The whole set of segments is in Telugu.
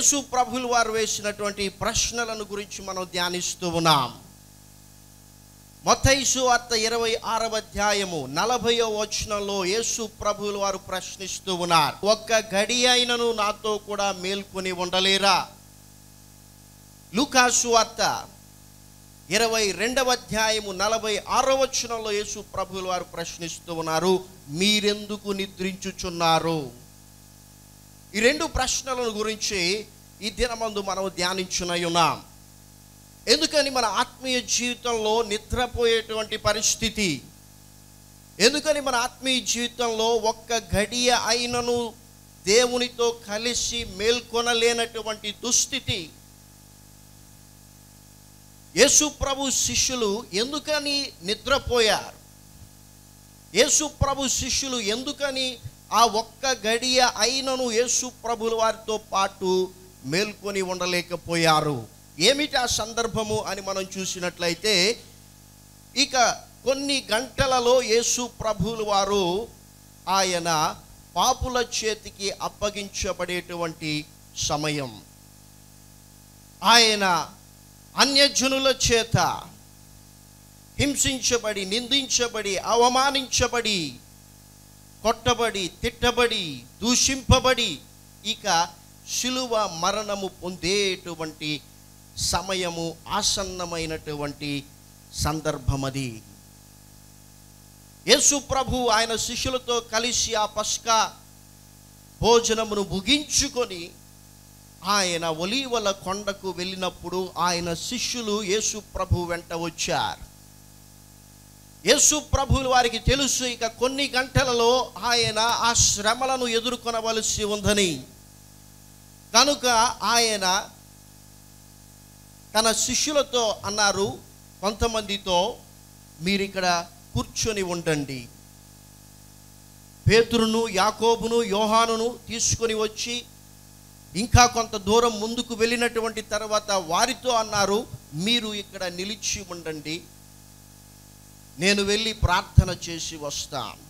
యేసు ప్రభులు వారు వేసినటువంటి ప్రశ్నలను గురించి మనం ధ్యానిస్తూ ఉన్నాం మతైసు అత్త ఇరవై ఆరవ అధ్యాయము నలభయో వచనంలో యేసు ప్రభువులు వారు ప్రశ్నిస్తూ ఉన్నారు ఒక్క గడి అయినను నాతో కూడా మేల్కొని ఉండలేరా లూకాసు అత్త ఇరవై రెండవ అధ్యాయము నలభై ఆరో వచనంలో యేసు ప్రభువులు వారు ప్రశ్నిస్తూ ఉన్నారు మీరెందుకు నిద్రించుచున్నారు ఈ రెండు ప్రశ్నలను గురించి ఈ దినమందు మనం ధ్యానించునై ఉన్నాం ఎందుకని మన ఆత్మీయ జీవితంలో నిద్రపోయేటువంటి పరిస్థితి ఎందుకని మన ఆత్మీయ జీవితంలో ఒక్క గడియ అయినను దేవునితో కలిసి మేల్కొనలేనటువంటి దుస్థితి యేసు ప్రభు శిష్యులు ఎందుకని నిద్రపోయారు యేసు ప్రభు శిష్యులు ఎందుకని ఆ ఒక్క గడియ అయినను యేసు ప్రభుల వారితో పాటు మేల్కొని ఉండలేకపోయారు ఏమిటి ఆ సందర్భము అని మనం చూసినట్లయితే ఇక కొన్ని గంటలలో యేసు ప్రభువుల వారు ఆయన పాపుల చేతికి అప్పగించబడేటువంటి సమయం ఆయన అన్యజనుల చేత హింసించబడి నిందించబడి అవమానించబడి కొట్టబడి తిట్టబడి దూషింపబడి ఇక శిలువ మరణము పొందేటువంటి సమయము ఆసన్నమైనటువంటి సందర్భమది యేసు ప్రభు ఆయన శిష్యులతో కలిసి ఆ పస్కా భోజనమును ముగించుకొని ఆయన ఒలీవల కొండకు వెళ్ళినప్పుడు ఆయన శిష్యులు యేసు ప్రభు వెంట వచ్చారు యేసు ప్రభువులు వారికి తెలుసు ఇక కొన్ని గంటలలో ఆయన ఆ శ్రమలను ఎదుర్కొనవలసి ఉందని కనుక ఆయన తన శిష్యులతో అన్నారు కొంతమందితో మీరు ఇక్కడ కూర్చొని ఉండండి పేతురును యాకోబును యోహానును తీసుకొని వచ్చి ఇంకా కొంత దూరం ముందుకు వెళ్ళినటువంటి తర్వాత వారితో అన్నారు మీరు ఇక్కడ నిలిచి ఉండండి నేను వెళ్ళి ప్రార్థన చేసి వస్తాను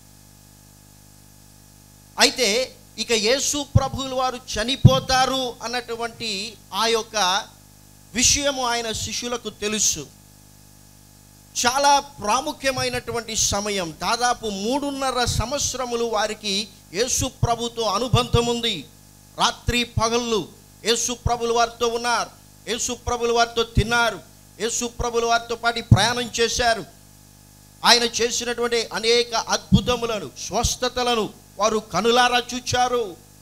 అయితే ఇక యేసు ప్రభువుల వారు చనిపోతారు అన్నటువంటి ఆ యొక్క విషయము ఆయన శిష్యులకు తెలుసు చాలా ప్రాముఖ్యమైనటువంటి సమయం దాదాపు మూడున్నర సంవత్సరములు వారికి యేసు ప్రభుతో అనుబంధం ఉంది రాత్రి పగళ్ళు యేసు ప్రభులు వారితో ఉన్నారు యేసు ప్రభులు వారితో తిన్నారు యేసు ప్రభులు వారితో పాటు ప్రయాణం చేశారు ఆయన చేసినటువంటి అనేక అద్భుతములను స్వస్థతలను వారు కనులారా చూచారు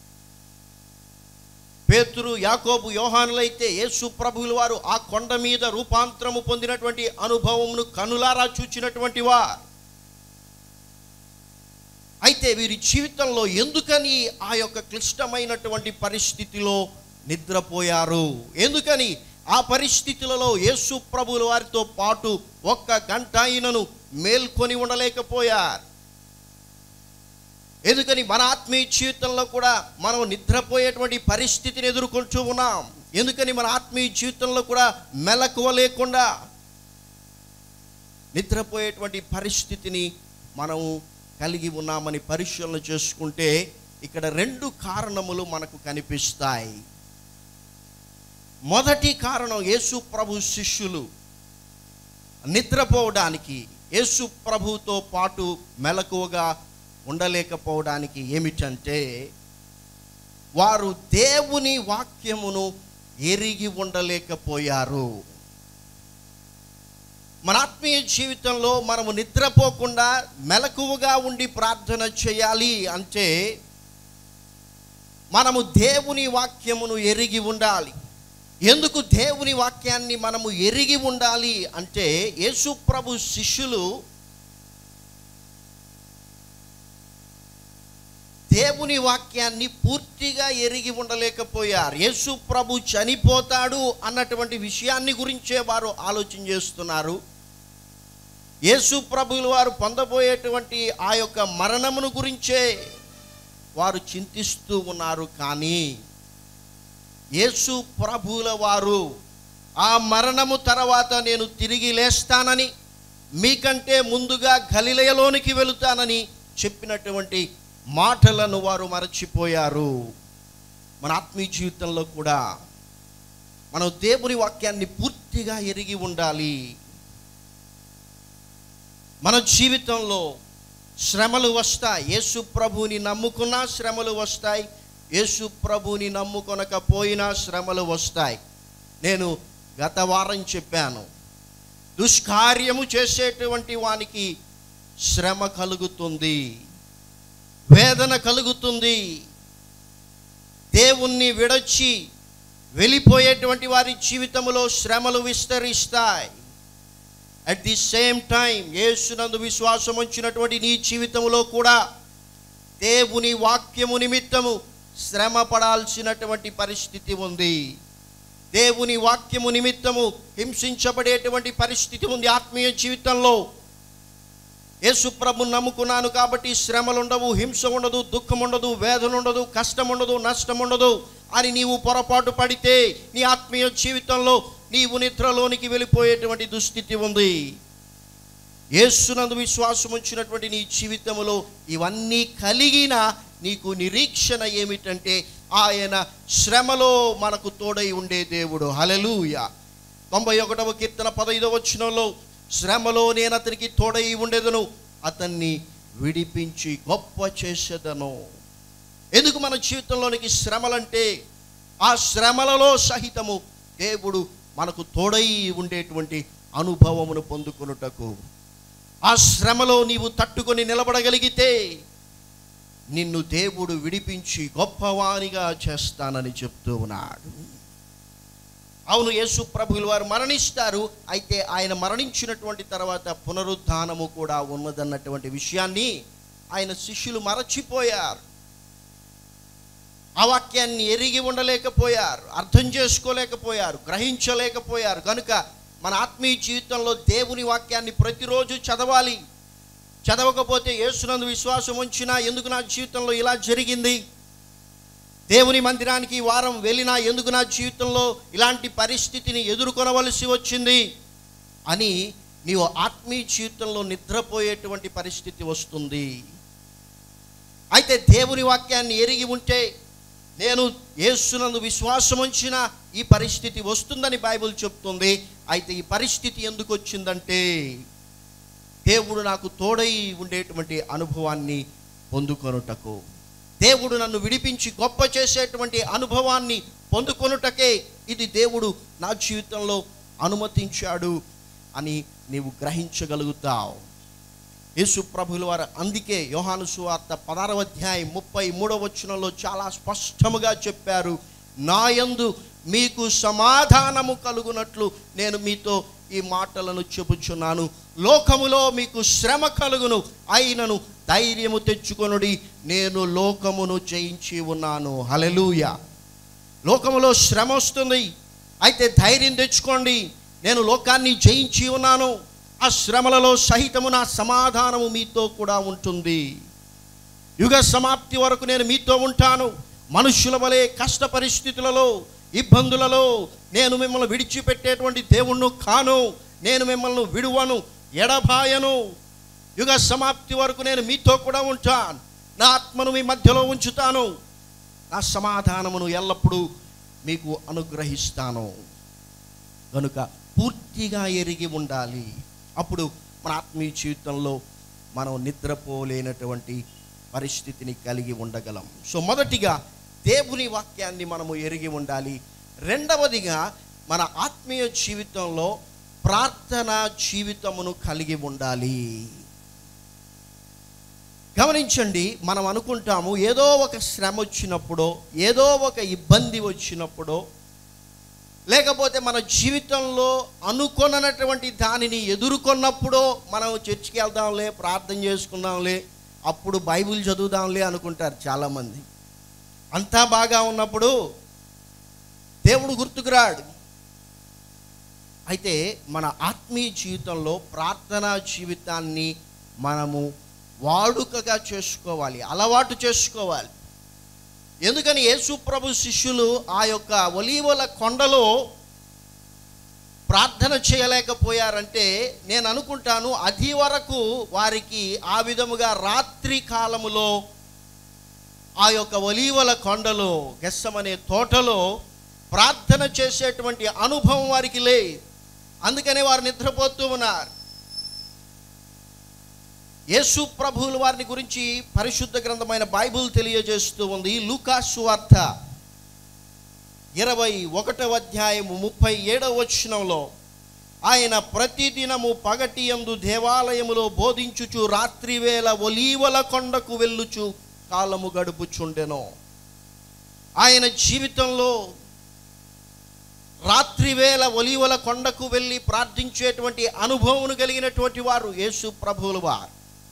పేతురు యాకోబు యోహానులైతే యేసు ప్రభువుల వారు ఆ కొండ మీద రూపాంతరము పొందినటువంటి అనుభవమును కనులారా చూచినటువంటి వారు అయితే వీరి జీవితంలో ఎందుకని ఆ యొక్క క్లిష్టమైనటువంటి పరిస్థితిలో నిద్రపోయారు ఎందుకని ఆ పరిస్థితులలో యేసు ప్రభువుల వారితో పాటు ఒక్క గంట అయినను మేల్కొని ఉండలేకపోయారు ఎందుకని మన ఆత్మీయ జీవితంలో కూడా మనం నిద్రపోయేటువంటి పరిస్థితిని ఎదుర్కొంటూ ఉన్నాం ఎందుకని మన ఆత్మీయ జీవితంలో కూడా మెలకువ లేకుండా నిద్రపోయేటువంటి పరిస్థితిని మనం కలిగి ఉన్నామని పరిశీలన చేసుకుంటే ఇక్కడ రెండు కారణములు మనకు కనిపిస్తాయి మొదటి కారణం యేసు ప్రభు శిష్యులు నిద్రపోవడానికి యేసు ప్రభుతో పాటు మెలకువగా ఉండలేకపోవడానికి ఏమిటంటే వారు దేవుని వాక్యమును ఎరిగి ఉండలేకపోయారు మన ఆత్మీయ జీవితంలో మనము నిద్రపోకుండా మెలకువగా ఉండి ప్రార్థన చేయాలి అంటే మనము దేవుని వాక్యమును ఎరిగి ఉండాలి ఎందుకు దేవుని వాక్యాన్ని మనము ఎరిగి ఉండాలి అంటే యేసు ప్రభు శిష్యులు దేవుని వాక్యాన్ని పూర్తిగా ఎరిగి ఉండలేకపోయారు యేసు ప్రభు చనిపోతాడు అన్నటువంటి విషయాన్ని గురించే వారు ఆలోచన చేస్తున్నారు యేసు ప్రభువులు వారు పొందబోయేటువంటి ఆ యొక్క మరణమును గురించే వారు చింతిస్తూ ఉన్నారు కానీ యేసు ప్రభువుల వారు ఆ మరణము తర్వాత నేను తిరిగి లేస్తానని మీకంటే ముందుగా గలిలయలోనికి వెళుతానని చెప్పినటువంటి మాటలను వారు మరచిపోయారు మన ఆత్మీయ జీవితంలో కూడా మనం దేవుని వాక్యాన్ని పూర్తిగా ఎరిగి ఉండాలి మన జీవితంలో శ్రమలు వస్తాయి యేసు ప్రభువుని నమ్ముకున్నా శ్రమలు వస్తాయి యేసు ప్రభువుని నమ్ముకొనకపోయినా శ్రమలు వస్తాయి నేను గత వారం చెప్పాను దుష్కార్యము చేసేటువంటి వానికి శ్రమ కలుగుతుంది వేదన కలుగుతుంది దేవుణ్ణి విడచి వెళ్ళిపోయేటువంటి వారి జీవితంలో శ్రమలు విస్తరిస్తాయి అట్ ది సేమ్ టైం యేసునందు విశ్వాసం ఉంచినటువంటి నీ జీవితంలో కూడా దేవుని వాక్యము నిమిత్తము శ్రమ పడాల్సినటువంటి పరిస్థితి ఉంది దేవుని వాక్యము నిమిత్తము హింసించబడేటువంటి పరిస్థితి ఉంది ఆత్మీయ జీవితంలో యేసు ప్రభు నమ్ముకున్నాను కాబట్టి శ్రమలు ఉండవు హింస ఉండదు దుఃఖం ఉండదు వేదన ఉండదు కష్టం ఉండదు నష్టం ఉండదు అని నీవు పొరపాటు పడితే నీ ఆత్మీయ జీవితంలో నీవు నిద్రలోనికి వెళ్ళిపోయేటువంటి దుస్థితి ఉంది యేసునందు విశ్వాసం ఉంచినటువంటి నీ జీవితంలో ఇవన్నీ కలిగిన నీకు నిరీక్షణ ఏమిటంటే ఆయన శ్రమలో మనకు తోడై ఉండే దేవుడు హలెలూయ తొంభై ఒకటవ కీర్తన పదైదవ వచనంలో శ్రమలో నేను అతనికి తోడై ఉండేదను అతన్ని విడిపించి గొప్ప చేసేదను ఎందుకు మన జీవితంలోనికి శ్రమలంటే ఆ శ్రమలలో సహితము దేవుడు మనకు తోడై ఉండేటువంటి అనుభవమును పొందుకొనుటకు ఆ శ్రమలో నీవు తట్టుకొని నిలబడగలిగితే నిన్ను దేవుడు విడిపించి గొప్పవానిగా చేస్తానని చెప్తూ ఉన్నాడు అవును యేసు ప్రభువులు వారు మరణిస్తారు అయితే ఆయన మరణించినటువంటి తర్వాత పునరుద్ధానము కూడా ఉన్నదన్నటువంటి విషయాన్ని ఆయన శిష్యులు మరచిపోయారు ఆ వాక్యాన్ని ఎరిగి ఉండలేకపోయారు అర్థం చేసుకోలేకపోయారు గ్రహించలేకపోయారు కనుక మన ఆత్మీయ జీవితంలో దేవుని వాక్యాన్ని ప్రతిరోజు చదవాలి చదవకపోతే యేసునందు విశ్వాసం ఉంచినా ఎందుకు నా జీవితంలో ఇలా జరిగింది దేవుని మందిరానికి ఈ వారం వెళ్ళినా ఎందుకు నా జీవితంలో ఇలాంటి పరిస్థితిని ఎదుర్కొనవలసి వచ్చింది అని నీవు ఆత్మీయ జీవితంలో నిద్రపోయేటువంటి పరిస్థితి వస్తుంది అయితే దేవుని వాక్యాన్ని ఎరిగి ఉంటే నేను యేసునందు విశ్వాసం ఉంచిన ఈ పరిస్థితి వస్తుందని బైబిల్ చెప్తుంది అయితే ఈ పరిస్థితి ఎందుకు వచ్చిందంటే దేవుడు నాకు తోడై ఉండేటువంటి అనుభవాన్ని పొందుకొనుటకు దేవుడు నన్ను విడిపించి గొప్ప చేసేటువంటి అనుభవాన్ని పొందుకొనుటకే ఇది దేవుడు నా జీవితంలో అనుమతించాడు అని నీవు గ్రహించగలుగుతావు యేసు ప్రభుల వారు అందుకే యోహాను సువార్త పదారవ అధ్యాయం ముప్పై మూడవ వచనంలో చాలా స్పష్టముగా చెప్పారు నాయందు మీకు సమాధానము కలుగునట్లు నేను మీతో ఈ మాటలను చెబుచున్నాను లోకములో మీకు శ్రమ కలుగును అయినను ధైర్యము తెచ్చుకొనుడి నేను లోకమును జయించి ఉన్నాను హలెలూయ లోకములో శ్రమ వస్తుంది అయితే ధైర్యం తెచ్చుకోండి నేను లోకాన్ని జయించి ఉన్నాను ఆ శ్రమలలో సహితము నా సమాధానము మీతో కూడా ఉంటుంది యుగ సమాప్తి వరకు నేను మీతో ఉంటాను మనుష్యుల వలె కష్ట పరిస్థితులలో ఇబ్బందులలో నేను మిమ్మల్ని విడిచిపెట్టేటువంటి దేవుణ్ణు కాను నేను మిమ్మల్ని విడువను ఎడబాయను యుగ సమాప్తి వరకు నేను మీతో కూడా ఉంటాను నా ఆత్మను మీ మధ్యలో ఉంచుతాను నా సమాధానమును ఎల్లప్పుడూ మీకు అనుగ్రహిస్తాను కనుక పూర్తిగా ఎరిగి ఉండాలి అప్పుడు మన ఆత్మీయ జీవితంలో మనం నిద్రపోలేనటువంటి పరిస్థితిని కలిగి ఉండగలం సో మొదటిగా దేవుని వాక్యాన్ని మనము ఎరిగి ఉండాలి రెండవదిగా మన ఆత్మీయ జీవితంలో ప్రార్థన జీవితమును కలిగి ఉండాలి గమనించండి మనం అనుకుంటాము ఏదో ఒక శ్రమ వచ్చినప్పుడో ఏదో ఒక ఇబ్బంది వచ్చినప్పుడో లేకపోతే మన జీవితంలో అనుకొననటువంటి దానిని ఎదుర్కొన్నప్పుడో మనం చర్చికి వెళ్దాంలే ప్రార్థన చేసుకుందాంలే అప్పుడు బైబిల్ చదువుదాంలే అనుకుంటారు చాలామంది అంతా బాగా ఉన్నప్పుడు దేవుడు గుర్తుకురాడు అయితే మన ఆత్మీయ జీవితంలో ప్రార్థనా జీవితాన్ని మనము వాడుకగా చేసుకోవాలి అలవాటు చేసుకోవాలి ఎందుకని యేసు ప్రభు శిష్యులు ఆ యొక్క ఒలీవల కొండలో ప్రార్థన చేయలేకపోయారంటే నేను అనుకుంటాను అది వరకు వారికి ఆ విధముగా రాత్రి కాలములో ఆ యొక్క ఒలీవల కొండలో గెస్సమనే తోటలో ప్రార్థన చేసేటువంటి అనుభవం వారికి లేదు అందుకనే వారు నిద్రపోతూ ఉన్నారు యేసు ప్రభువుల వారిని గురించి పరిశుద్ధ గ్రంథమైన బైబిల్ తెలియజేస్తూ ఉంది లూకాసు వార్త ఇరవై ఒకటవ అధ్యాయము ముప్పై ఏడవ వచనంలో ఆయన ప్రతిదినము పగటి యందు దేవాలయములో బోధించుచు రాత్రివేళ ఒలీవల కొండకు వెళ్ళుచు కాలము గడుపుచుండెను ఆయన జీవితంలో రాత్రివేళ ఒలీవల కొండకు వెళ్ళి ప్రార్థించేటువంటి అనుభవం కలిగినటువంటి వారు యేసు ప్రభువుల వారు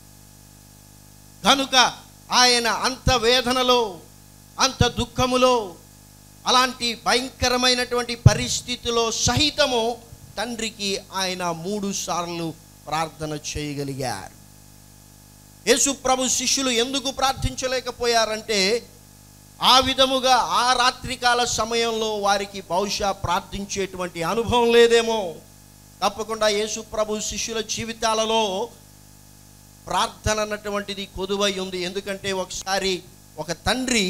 కనుక ఆయన అంత వేదనలో అంత దుఃఖములో అలాంటి భయంకరమైనటువంటి పరిస్థితిలో సహితము తండ్రికి ఆయన మూడు సార్లు ప్రార్థన చేయగలిగారు యేసు ప్రభు శిష్యులు ఎందుకు ప్రార్థించలేకపోయారంటే ఆ విధముగా ఆ రాత్రికాల సమయంలో వారికి బహుశా ప్రార్థించేటువంటి అనుభవం లేదేమో తప్పకుండా యేసు ప్రభు శిష్యుల జీవితాలలో ప్రార్థన అన్నటువంటిది కొదువై ఉంది ఎందుకంటే ఒకసారి ఒక తండ్రి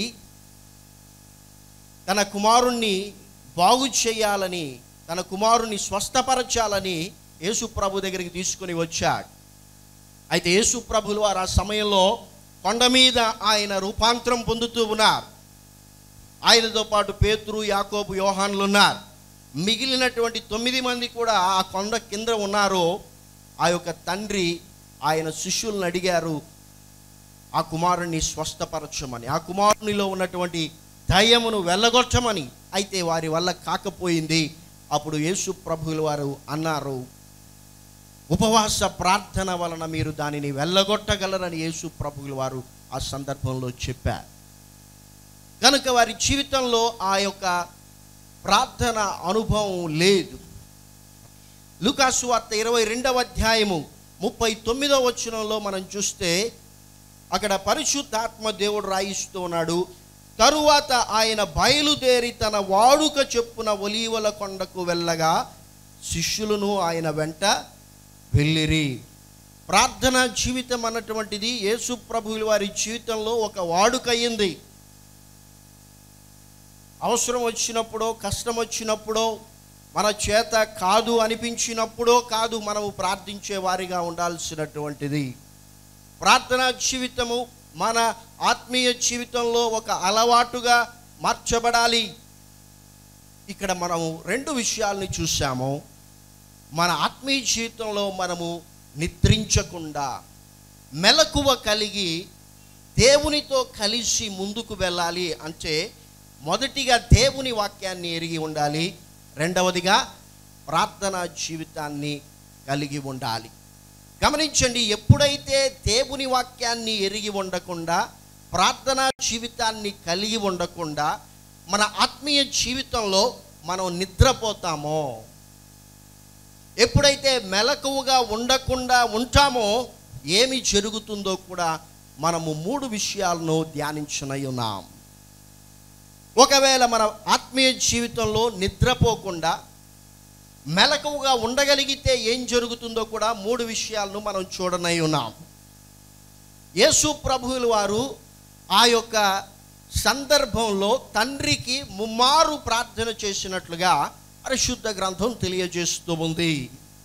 తన కుమారుణ్ణి బాగు చేయాలని తన కుమారుని స్వస్థపరచాలని యేసు ప్రభు దగ్గరికి తీసుకుని వచ్చాడు అయితే యేసు ప్రభులు వారు ఆ సమయంలో కొండ మీద ఆయన రూపాంతరం పొందుతూ ఉన్నారు ఆయనతో పాటు పేతురు యాకోబు యోహాన్లు ఉన్నారు మిగిలినటువంటి తొమ్మిది మంది కూడా ఆ కొండ కింద ఉన్నారు ఆ యొక్క తండ్రి ఆయన శిష్యులను అడిగారు ఆ కుమారుని స్వస్థపరచమని ఆ కుమారునిలో ఉన్నటువంటి దయ్యమును వెళ్ళగొట్టమని అయితే వారి వల్ల కాకపోయింది అప్పుడు యేసు ప్రభువుల వారు అన్నారు ఉపవాస ప్రార్థన వలన మీరు దానిని వెళ్ళగొట్టగలరని యేసు ప్రభువుల వారు ఆ సందర్భంలో చెప్పారు కనుక వారి జీవితంలో ఆ యొక్క ప్రార్థన అనుభవం లేదు లూకాసు వార్త ఇరవై రెండవ అధ్యాయము ముప్పై తొమ్మిదవ వచనంలో మనం చూస్తే అక్కడ పరిశుద్ధాత్మ దేవుడు రాయిస్తూ ఉన్నాడు తరువాత ఆయన బయలుదేరి తన వాడుక చెప్పున ఒలీవల కొండకు వెళ్ళగా శిష్యులను ఆయన వెంట వెళ్ళిరి ప్రార్థన జీవితం అన్నటువంటిది యేసు ప్రభువుల వారి జీవితంలో ఒక వాడుక అయ్యింది అవసరం వచ్చినప్పుడో కష్టం వచ్చినప్పుడో మన చేత కాదు అనిపించినప్పుడో కాదు మనము ప్రార్థించే వారిగా ఉండాల్సినటువంటిది ప్రార్థనా జీవితము మన ఆత్మీయ జీవితంలో ఒక అలవాటుగా మార్చబడాలి ఇక్కడ మనము రెండు విషయాల్ని చూసాము మన ఆత్మీయ జీవితంలో మనము నిద్రించకుండా మెలకువ కలిగి దేవునితో కలిసి ముందుకు వెళ్ళాలి అంటే మొదటిగా దేవుని వాక్యాన్ని ఎరిగి ఉండాలి రెండవదిగా ప్రార్థనా జీవితాన్ని కలిగి ఉండాలి గమనించండి ఎప్పుడైతే దేవుని వాక్యాన్ని ఎరిగి ఉండకుండా ప్రార్థనా జీవితాన్ని కలిగి ఉండకుండా మన ఆత్మీయ జీవితంలో మనం నిద్రపోతామో ఎప్పుడైతే మెలకువగా ఉండకుండా ఉంటామో ఏమి జరుగుతుందో కూడా మనము మూడు విషయాలను ధ్యానించనై ఉన్నాం ఒకవేళ మన ఆత్మీయ జీవితంలో నిద్రపోకుండా మెలకువగా ఉండగలిగితే ఏం జరుగుతుందో కూడా మూడు విషయాలను మనం చూడనై ఉన్నాం యేసు ప్రభువుల వారు ఆ యొక్క సందర్భంలో తండ్రికి ముమ్మారు ప్రార్థన చేసినట్లుగా పరిశుద్ధ గ్రంథం తెలియజేస్తూ ఉంది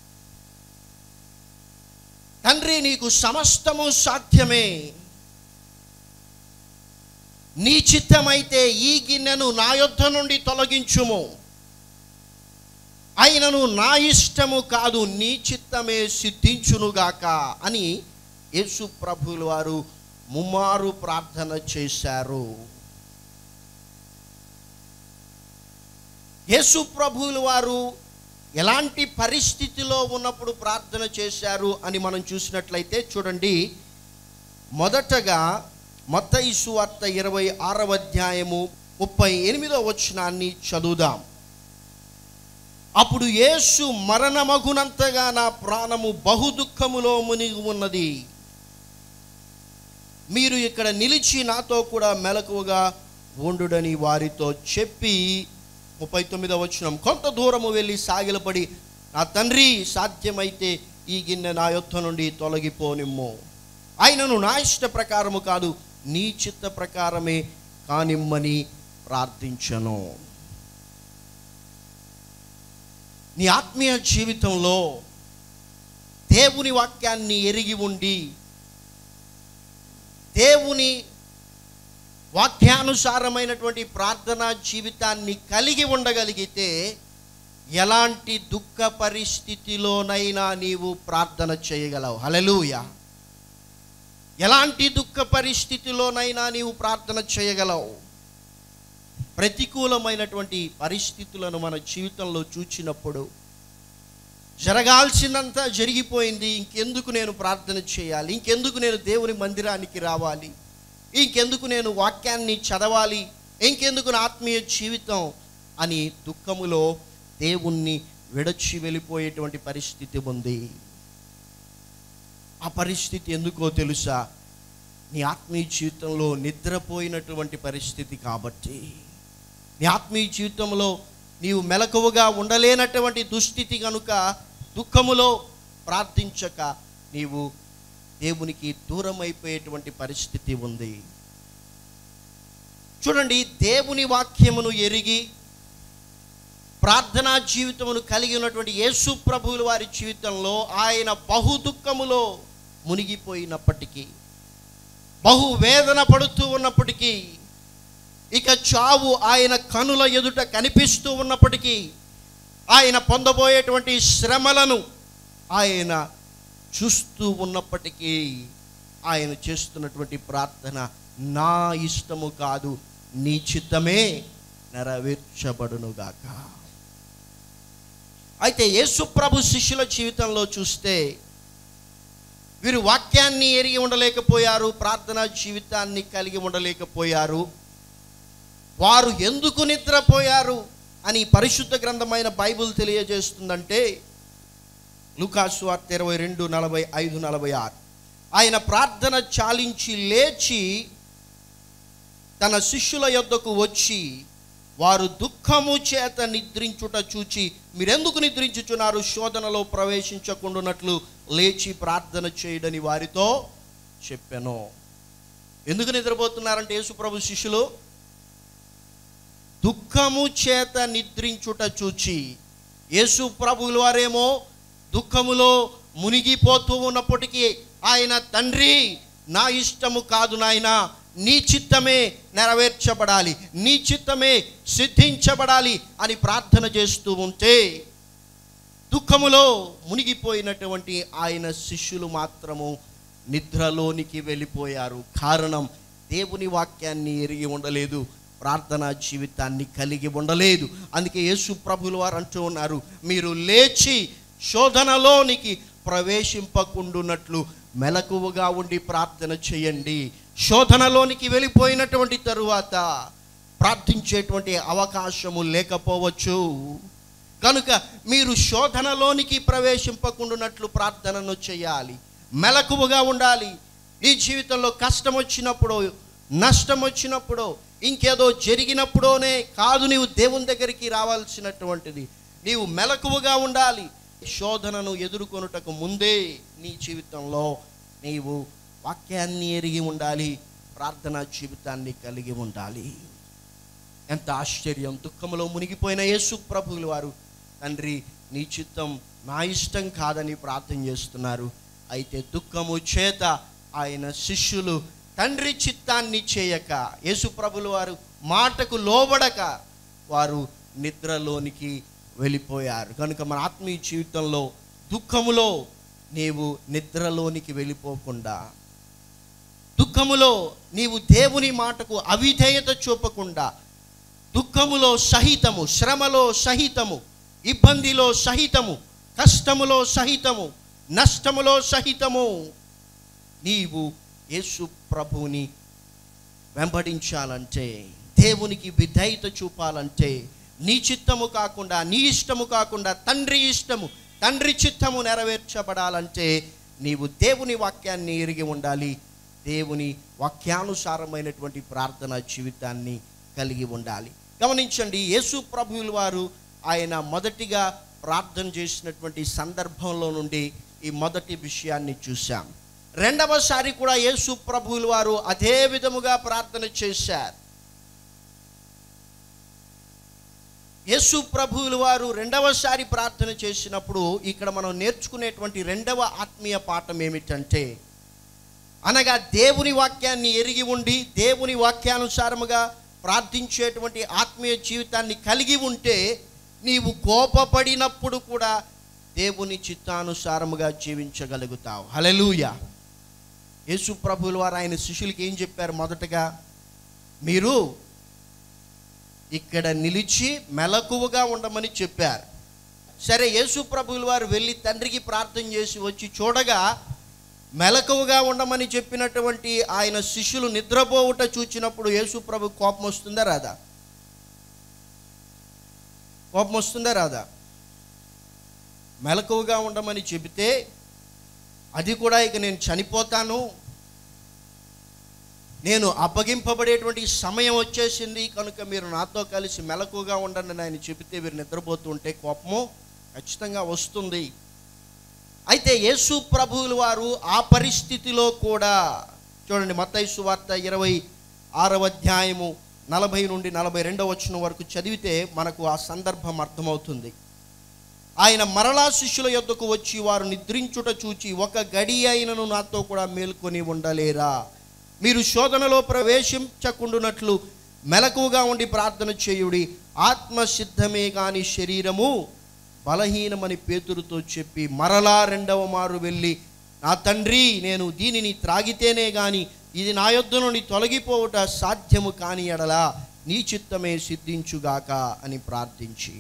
తండ్రి నీకు సమస్తము సాధ్యమే నీ చిత్తమైతే ఈ గిన్నెను నా యొద్ద నుండి తొలగించుము అయినను నా ఇష్టము కాదు నీ చిత్తమే సిద్ధించునుగాక అని యేసు ప్రభువుల వారు ముమ్మారు ప్రార్థన చేశారు యేసు ప్రభువుల వారు ఎలాంటి పరిస్థితిలో ఉన్నప్పుడు ప్రార్థన చేశారు అని మనం చూసినట్లయితే చూడండి మొదటగా మత్తయి సువార్త ఇరవై ఆరవ అధ్యాయము ముప్పై ఎనిమిదో వచనాన్ని చదువుదాం అప్పుడు యేసు మరణమగునంతగా నా ప్రాణము బహు దుఃఖములో మునిగి ఉన్నది మీరు ఇక్కడ నిలిచి నాతో కూడా మెలకువగా ఉండుడని వారితో చెప్పి ముప్పై తొమ్మిదవ వచనం కొంత దూరము వెళ్ళి సాగిలపడి నా తండ్రి సాధ్యమైతే ఈ గిన్నె నా యొద్ద నుండి తొలగిపోనిమ్ము ఆయనను నా ఇష్ట ప్రకారము కాదు నీ చిత్త ప్రకారమే కానిమ్మని ప్రార్థించను నీ ఆత్మీయ జీవితంలో దేవుని వాక్యాన్ని ఎరిగి ఉండి దేవుని వాక్యానుసారమైనటువంటి ప్రార్థనా జీవితాన్ని కలిగి ఉండగలిగితే ఎలాంటి దుఃఖ పరిస్థితిలోనైనా నీవు ప్రార్థన చేయగలవు హలలుయ ఎలాంటి దుఃఖ పరిస్థితిలోనైనా నీవు ప్రార్థన చేయగలవు ప్రతికూలమైనటువంటి పరిస్థితులను మన జీవితంలో చూచినప్పుడు జరగాల్సిందంతా జరిగిపోయింది ఇంకెందుకు నేను ప్రార్థన చేయాలి ఇంకెందుకు నేను దేవుని మందిరానికి రావాలి ఇంకెందుకు నేను వాక్యాన్ని చదవాలి ఇంకెందుకు నా ఆత్మీయ జీవితం అని దుఃఖములో దేవుణ్ణి విడచి వెళ్ళిపోయేటువంటి పరిస్థితి ఉంది ఆ పరిస్థితి ఎందుకో తెలుసా నీ ఆత్మీయ జీవితంలో నిద్రపోయినటువంటి పరిస్థితి కాబట్టి నీ ఆత్మీయ జీవితంలో నీవు మెలకువగా ఉండలేనటువంటి దుస్థితి కనుక దుఃఖములో ప్రార్థించక నీవు దేవునికి దూరం అయిపోయేటువంటి పరిస్థితి ఉంది చూడండి దేవుని వాక్యమును ఎరిగి ప్రార్థనా జీవితమును కలిగి ఉన్నటువంటి యేసు ప్రభువుల వారి జీవితంలో ఆయన బహు దుఃఖములో మునిగిపోయినప్పటికీ బహు వేదన పడుతూ ఉన్నప్పటికీ ఇక చావు ఆయన కనుల ఎదుట కనిపిస్తూ ఉన్నప్పటికీ ఆయన పొందబోయేటువంటి శ్రమలను ఆయన చూస్తూ ఉన్నప్పటికీ ఆయన చేస్తున్నటువంటి ప్రార్థన నా ఇష్టము కాదు నీ చిత్తమే నెరవేర్చబడునుగాక అయితే యేసు ప్రభు శిష్యుల జీవితంలో చూస్తే వీరు వాక్యాన్ని ఎరిగి ఉండలేకపోయారు ప్రార్థనా జీవితాన్ని కలిగి ఉండలేకపోయారు వారు ఎందుకు నిద్రపోయారు అని పరిశుద్ధ గ్రంథమైన బైబిల్ తెలియజేస్తుందంటే లూకాసు వార్త ఇరవై రెండు నలభై ఐదు నలభై ఆరు ఆయన ప్రార్థన చాలించి లేచి తన శిష్యుల యొద్దకు వచ్చి వారు దుఃఖము చేత నిద్రించుట చూచి మీరెందుకు నిద్రించుచున్నారు శోధనలో ప్రవేశించకుండానట్లు లేచి ప్రార్థన చేయడని వారితో చెప్పాను ఎందుకు నిద్రపోతున్నారంటే యేసుప్రభు శిష్యులు దుఃఖము చేత నిద్రించుట చూచి యేసు ప్రభువుల వారేమో దుఃఖములో మునిగిపోతూ ఉన్నప్పటికీ ఆయన తండ్రి నా ఇష్టము కాదు నాయన నీ చిత్తమే నెరవేర్చబడాలి నీ చిత్తమే సిద్ధించబడాలి అని ప్రార్థన చేస్తూ ఉంటే దుఃఖములో మునిగిపోయినటువంటి ఆయన శిష్యులు మాత్రము నిద్రలోనికి వెళ్ళిపోయారు కారణం దేవుని వాక్యాన్ని ఎరిగి ఉండలేదు ప్రార్థనా జీవితాన్ని కలిగి ఉండలేదు అందుకే యేసు ప్రభులు వారు అంటూ ఉన్నారు మీరు లేచి శోధనలోనికి ప్రవేశింపకుండునట్లు మెలకువగా ఉండి ప్రార్థన చేయండి శోధనలోనికి వెళ్ళిపోయినటువంటి తరువాత ప్రార్థించేటువంటి అవకాశము లేకపోవచ్చు కనుక మీరు శోధనలోనికి ప్రవేశింపకుండానట్లు ప్రార్థనను చేయాలి మెలకువగా ఉండాలి నీ జీవితంలో కష్టం వచ్చినప్పుడు నష్టం వచ్చినప్పుడు ఇంకేదో జరిగినప్పుడోనే కాదు నీవు దేవుని దగ్గరికి రావాల్సినటువంటిది నీవు మెలకువగా ఉండాలి శోధనను ఎదుర్కొనుటకు ముందే నీ జీవితంలో నీవు వాక్యాన్ని ఎరిగి ఉండాలి ప్రార్థనా జీవితాన్ని కలిగి ఉండాలి ఎంత ఆశ్చర్యం దుఃఖంలో మునిగిపోయిన యేసు ప్రభువులు వారు తండ్రి నీ చిత్తం నా ఇష్టం కాదని ప్రార్థన చేస్తున్నారు అయితే దుఃఖము చేత ఆయన శిష్యులు తండ్రి చిత్తాన్ని చేయక యేసు ప్రభులు వారు మాటకు లోబడక వారు నిద్రలోనికి వెళ్ళిపోయారు కనుక మన ఆత్మీయ జీవితంలో దుఃఖములో నీవు నిద్రలోనికి వెళ్ళిపోకుండా దుఃఖములో నీవు దేవుని మాటకు అవిధేయత చూపకుండా దుఃఖములో సహితము శ్రమలో సహితము ఇబ్బందిలో సహితము కష్టములో సహితము నష్టములో సహితము నీవు యేసు ప్రభువుని వెంబడించాలంటే దేవునికి విధేయత చూపాలంటే నీ చిత్తము కాకుండా నీ ఇష్టము కాకుండా తండ్రి ఇష్టము తండ్రి చిత్తము నెరవేర్చబడాలంటే నీవు దేవుని వాక్యాన్ని ఎరిగి ఉండాలి దేవుని వాక్యానుసారమైనటువంటి ప్రార్థన జీవితాన్ని కలిగి ఉండాలి గమనించండి యేసు ప్రభువుల వారు ఆయన మొదటిగా ప్రార్థన చేసినటువంటి సందర్భంలో నుండి ఈ మొదటి విషయాన్ని చూశాం రెండవసారి కూడా యేసు ప్రభువులు వారు అదే విధముగా ప్రార్థన చేశారు యేసు ప్రభువులు వారు రెండవసారి ప్రార్థన చేసినప్పుడు ఇక్కడ మనం నేర్చుకునేటువంటి రెండవ ఆత్మీయ పాఠం ఏమిటంటే అనగా దేవుని వాక్యాన్ని ఎరిగి ఉండి దేవుని వాక్యానుసారముగా ప్రార్థించేటువంటి ఆత్మీయ జీవితాన్ని కలిగి ఉంటే నీవు కోపపడినప్పుడు కూడా దేవుని చిత్తానుసారముగా జీవించగలుగుతావు హలెలూయ యేసు ప్రభువుల వారు ఆయన శిష్యులకి ఏం చెప్పారు మొదటగా మీరు ఇక్కడ నిలిచి మెలకువగా ఉండమని చెప్పారు సరే యేసు ప్రభువుల వారు వెళ్ళి తండ్రికి ప్రార్థన చేసి వచ్చి చూడగా మెలకువగా ఉండమని చెప్పినటువంటి ఆయన శిష్యులు నిద్రపోవుట చూచినప్పుడు యేసు ప్రభు కోపం వస్తుందా రాదా కోపం వస్తుందా రాదా మెలకువగా ఉండమని చెబితే అది కూడా ఇక నేను చనిపోతాను నేను అప్పగింపబడేటువంటి సమయం వచ్చేసింది కనుక మీరు నాతో కలిసి మెలకుగా ఉండండి అని ఆయన చెబితే మీరు నిద్రపోతూ ఉంటే కోపము ఖచ్చితంగా వస్తుంది అయితే యేసు ప్రభువులు వారు ఆ పరిస్థితిలో కూడా చూడండి మత్తైసు వార్త ఇరవై ఆరవ అధ్యాయము నలభై నుండి నలభై రెండవ వచనం వరకు చదివితే మనకు ఆ సందర్భం అర్థమవుతుంది ఆయన మరలా శిష్యుల యొద్దకు వచ్చి వారు నిద్రించుట చూచి ఒక గడి అయినను నాతో కూడా మేల్కొని ఉండలేరా మీరు శోధనలో ప్రవేశించకుండునట్లు మెలకువగా ఉండి ప్రార్థన చేయుడి ఆత్మ సిద్ధమే కాని శరీరము బలహీనమని పేతురుతో చెప్పి మరలా రెండవ మారు వెళ్ళి నా తండ్రి నేను దీనిని త్రాగితేనే గాని ఇది నా యొద్ద నుండి తొలగిపోవుట సాధ్యము కాని ఎడలా నీ చిత్తమే సిద్ధించుగాక అని ప్రార్థించి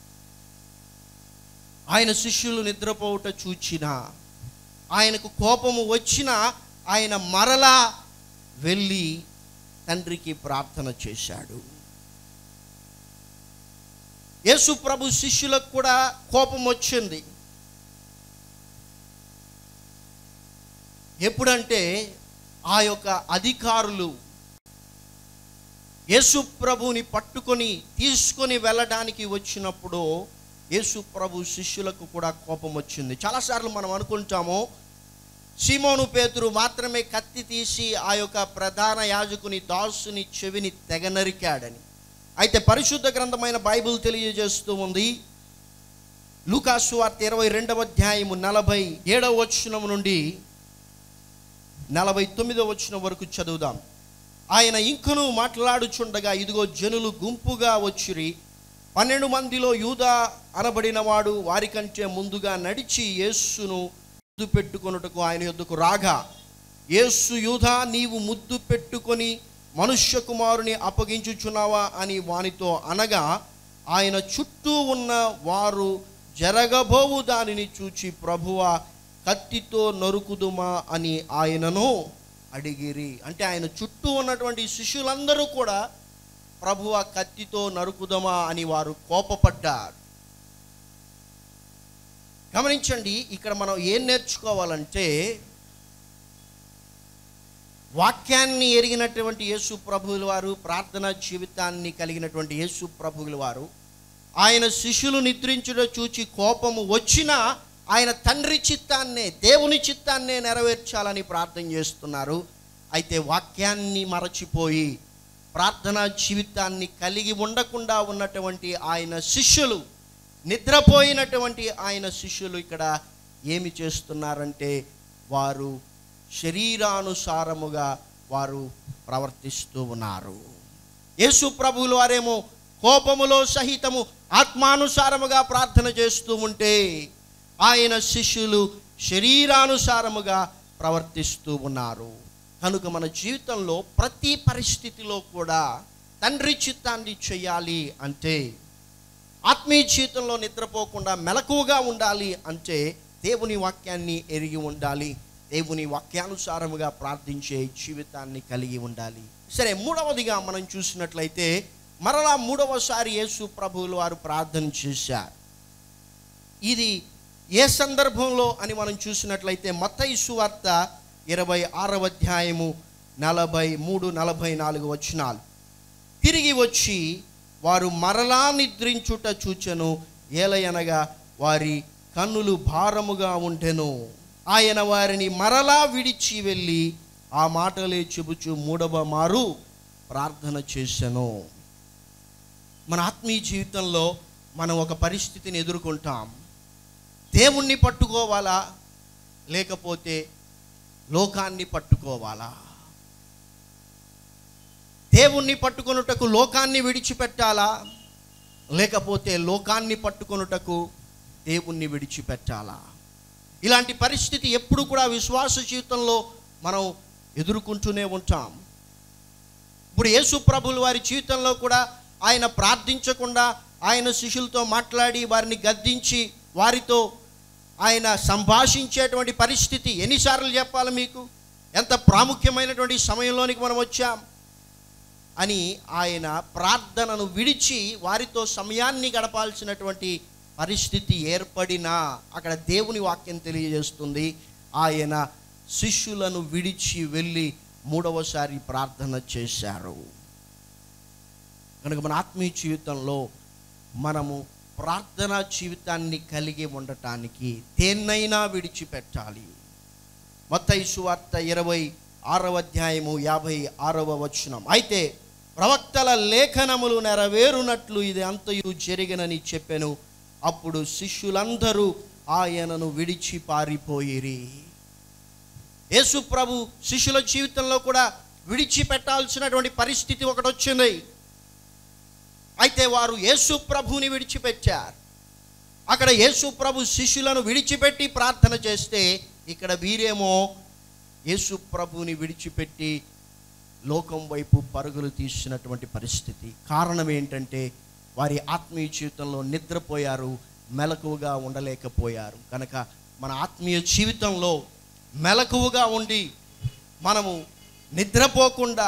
ఆయన శిష్యులు నిద్రపోవుట చూచిన ఆయనకు కోపము వచ్చిన ఆయన మరలా వెళ్ళి తండ్రికి ప్రార్థన చేశాడు యేసు ప్రభు శిష్యులకు కూడా కోపం వచ్చింది ఎప్పుడంటే ఆ యొక్క అధికారులు యేసు ప్రభుని పట్టుకొని తీసుకొని వెళ్ళడానికి వచ్చినప్పుడు యేసు ప్రభు శిష్యులకు కూడా కోపం వచ్చింది చాలాసార్లు మనం అనుకుంటాము సీమోను పేతురు మాత్రమే కత్తి తీసి ఆ యొక్క ప్రధాన యాజకుని దాసుని చెవిని తెగ నరికాడని అయితే పరిశుద్ధ గ్రంథమైన బైబిల్ తెలియజేస్తూ ఉంది లూకాసు వార్త ఇరవై రెండవ అధ్యాయము నలభై ఏడవ వచనం నుండి నలభై తొమ్మిదవ వచనం వరకు చదువుదాం ఆయన ఇంకను మాట్లాడుచుండగా ఇదిగో జనులు గుంపుగా వచ్చిరి పన్నెండు మందిలో యూదా అనబడినవాడు వారికంటే ముందుగా నడిచి యేస్సును ముద్దు పెట్టుకొనుటకు ఆయన యొద్దకు రాగా యేసు యూదా నీవు ముద్దు పెట్టుకొని మనుష్య కుమారుని అప్పగించుచున్నావా అని వానితో అనగా ఆయన చుట్టూ ఉన్న వారు జరగబోవు దానిని చూచి ప్రభువా కత్తితో నరుకుదుమా అని ఆయనను అడిగిరి అంటే ఆయన చుట్టూ ఉన్నటువంటి శిష్యులందరూ కూడా ప్రభువ కత్తితో నరుకుదమా అని వారు కోపపడ్డారు గమనించండి ఇక్కడ మనం ఏం నేర్చుకోవాలంటే వాక్యాన్ని ఎరిగినటువంటి యేసు ప్రభువుల వారు ప్రార్థనా జీవితాన్ని కలిగినటువంటి యేసు ప్రభువుల వారు ఆయన శిష్యులు నిద్రించుట చూచి కోపము వచ్చినా ఆయన తండ్రి చిత్తాన్నే దేవుని చిత్తాన్నే నెరవేర్చాలని ప్రార్థన చేస్తున్నారు అయితే వాక్యాన్ని మరచిపోయి ప్రార్థనా జీవితాన్ని కలిగి ఉండకుండా ఉన్నటువంటి ఆయన శిష్యులు నిద్రపోయినటువంటి ఆయన శిష్యులు ఇక్కడ ఏమి చేస్తున్నారంటే వారు శరీరానుసారముగా వారు ప్రవర్తిస్తూ ఉన్నారు యేసు ప్రభువులు వారేమో కోపములో సహితము ఆత్మానుసారముగా ప్రార్థన చేస్తూ ఉంటే ఆయన శిష్యులు శరీరానుసారముగా ప్రవర్తిస్తూ ఉన్నారు కనుక మన జీవితంలో ప్రతి పరిస్థితిలో కూడా తండ్రి చిత్తాన్ని చేయాలి అంటే ఆత్మీయ జీవితంలో నిద్రపోకుండా మెలకువగా ఉండాలి అంటే దేవుని వాక్యాన్ని ఎరిగి ఉండాలి దేవుని వాక్యానుసారముగా ప్రార్థించే జీవితాన్ని కలిగి ఉండాలి సరే మూడవదిగా మనం చూసినట్లయితే మరలా మూడవసారి యేసు ప్రభువులు వారు ప్రార్థన చేశారు ఇది ఏ సందర్భంలో అని మనం చూసినట్లయితే మత్తయి వార్త ఇరవై ఆరవ అధ్యాయము నలభై మూడు నలభై నాలుగు వచనాలు తిరిగి వచ్చి వారు మరలా నిద్రించుట చూచెను ఏలయనగా వారి కన్నులు భారముగా ఉండెను ఆయన వారిని మరలా విడిచి వెళ్ళి ఆ మాటలే చెబుచు మూడవ మారు ప్రార్థన చేశాను మన ఆత్మీయ జీవితంలో మనం ఒక పరిస్థితిని ఎదుర్కొంటాం దేవుణ్ణి పట్టుకోవాలా లేకపోతే లోకాన్ని పట్టుకోవాలా దేవుణ్ణి పట్టుకొనుటకు లోకాన్ని విడిచిపెట్టాలా లేకపోతే లోకాన్ని పట్టుకొనుటకు దేవుణ్ణి విడిచిపెట్టాలా ఇలాంటి పరిస్థితి ఎప్పుడు కూడా విశ్వాస జీవితంలో మనం ఎదుర్కొంటూనే ఉంటాం ఇప్పుడు యేసు ప్రభులు వారి జీవితంలో కూడా ఆయన ప్రార్థించకుండా ఆయన శిష్యులతో మాట్లాడి వారిని గద్దించి వారితో ఆయన సంభాషించేటువంటి పరిస్థితి ఎన్నిసార్లు చెప్పాలి మీకు ఎంత ప్రాముఖ్యమైనటువంటి సమయంలోనికి మనం వచ్చాం అని ఆయన ప్రార్థనను విడిచి వారితో సమయాన్ని గడపాల్సినటువంటి పరిస్థితి ఏర్పడినా అక్కడ దేవుని వాక్యం తెలియజేస్తుంది ఆయన శిష్యులను విడిచి వెళ్ళి మూడవసారి ప్రార్థన చేశారు కనుక మన ఆత్మీయ జీవితంలో మనము ప్రార్థనా జీవితాన్ని కలిగి ఉండటానికి దేన్నైనా విడిచిపెట్టాలి మత్తయి సువార్త ఇరవై ఆరవ అధ్యాయము యాభై ఆరవ వచనం అయితే ప్రవక్తల లేఖనములు నెరవేరునట్లు ఇది అంతయు జరిగినని చెప్పెను అప్పుడు శిష్యులందరూ ఆయనను విడిచి పారిపోయిరి యేసు ప్రభు శిష్యుల జీవితంలో కూడా విడిచిపెట్టాల్సినటువంటి పరిస్థితి ఒకటి వచ్చింది అయితే వారు యేసు ప్రభుని విడిచిపెట్టారు అక్కడ యేసు ప్రభు శిష్యులను విడిచిపెట్టి ప్రార్థన చేస్తే ఇక్కడ వీరేమో యేసు ప్రభుని విడిచిపెట్టి లోకం వైపు పరుగులు తీసినటువంటి పరిస్థితి కారణం ఏంటంటే వారి ఆత్మీయ జీవితంలో నిద్రపోయారు మెలకువగా ఉండలేకపోయారు కనుక మన ఆత్మీయ జీవితంలో మెలకువగా ఉండి మనము నిద్రపోకుండా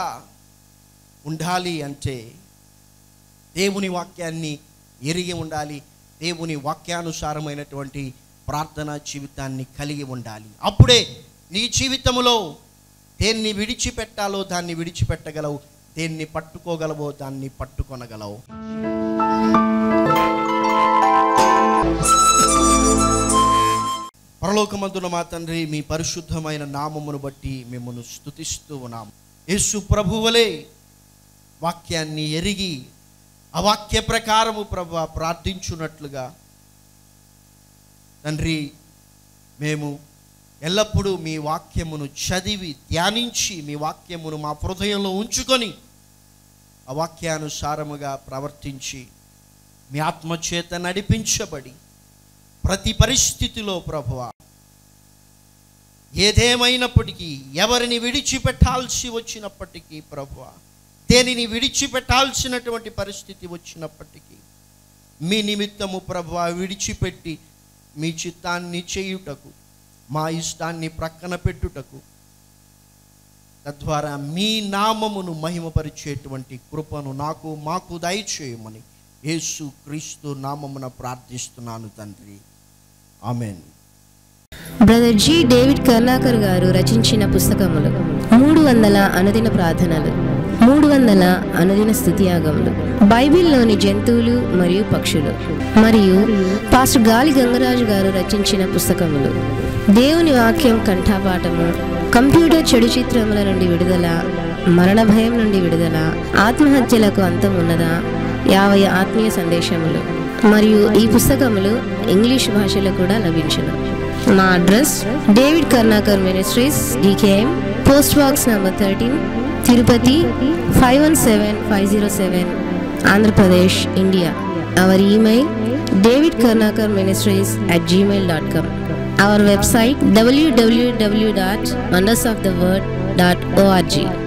ఉండాలి అంటే దేవుని వాక్యాన్ని ఎరిగి ఉండాలి దేవుని వాక్యానుసారమైనటువంటి ప్రార్థనా జీవితాన్ని కలిగి ఉండాలి అప్పుడే నీ జీవితంలో దేన్ని విడిచిపెట్టాలో దాన్ని విడిచిపెట్టగలవు దేన్ని పట్టుకోగలవో దాన్ని పట్టుకొనగలవు పరలోకమందున మా తండ్రి మీ పరిశుద్ధమైన నామమును బట్టి మిమ్మల్ని స్తుతిస్తూ ఉన్నాం యేసు ప్రభువలే వాక్యాన్ని ఎరిగి ఆ వాక్య ప్రకారము ప్రభు ప్రార్థించున్నట్లుగా తండ్రి మేము ఎల్లప్పుడూ మీ వాక్యమును చదివి ధ్యానించి మీ వాక్యమును మా హృదయంలో ఉంచుకొని ఆ వాక్యానుసారముగా ప్రవర్తించి మీ ఆత్మచేత నడిపించబడి ప్రతి పరిస్థితిలో ప్రభువ ఏదేమైనప్పటికీ ఎవరిని విడిచిపెట్టాల్సి వచ్చినప్పటికీ ప్రభువ దేనిని విడిచిపెట్టాల్సినటువంటి పరిస్థితి వచ్చినప్పటికీ మీ నిమిత్తము ప్రభు విడిచిపెట్టి మీ చిత్తాన్ని చేయుటకు మా ఇష్టాన్ని ప్రక్కన పెట్టుటకు తద్వారా మీ నామమును మహిమపరిచేటువంటి కృపను నాకు మాకు దయచేయమని యేసు క్రీస్తు నామమున ప్రార్థిస్తున్నాను తండ్రి amen brother G David Karnakar గారు రచించిన పుస్తకములు మూడు వందల అనుదిన ప్రార్థనలు మూడు వందల అనుదిన స్థుతియాగములు బైబిల్లోని జంతువులు మరియు పక్షులు మరియు పాస్టర్ గాలి గంగరాజు గారు రచించిన పుస్తకములు దేవుని వాక్యం కంఠాపాఠము కంప్యూటర్ చెడు చిత్రముల నుండి విడుదల మరణ భయం నుండి విడుదల ఆత్మహత్యలకు అంతం ఉన్నదా యాభై ఆత్మీయ సందేశములు మరియు ఈ పుస్తకములు ఇంగ్లీష్ భాషలో కూడా లభించును మా address David Karnakar ministries DKM post box number thirteen Tirupati five one seven five zero seven Andhra Pradesh India our email David Karnakar ministries at Gmail dot com our website W W W dot wonders of the word dot ORG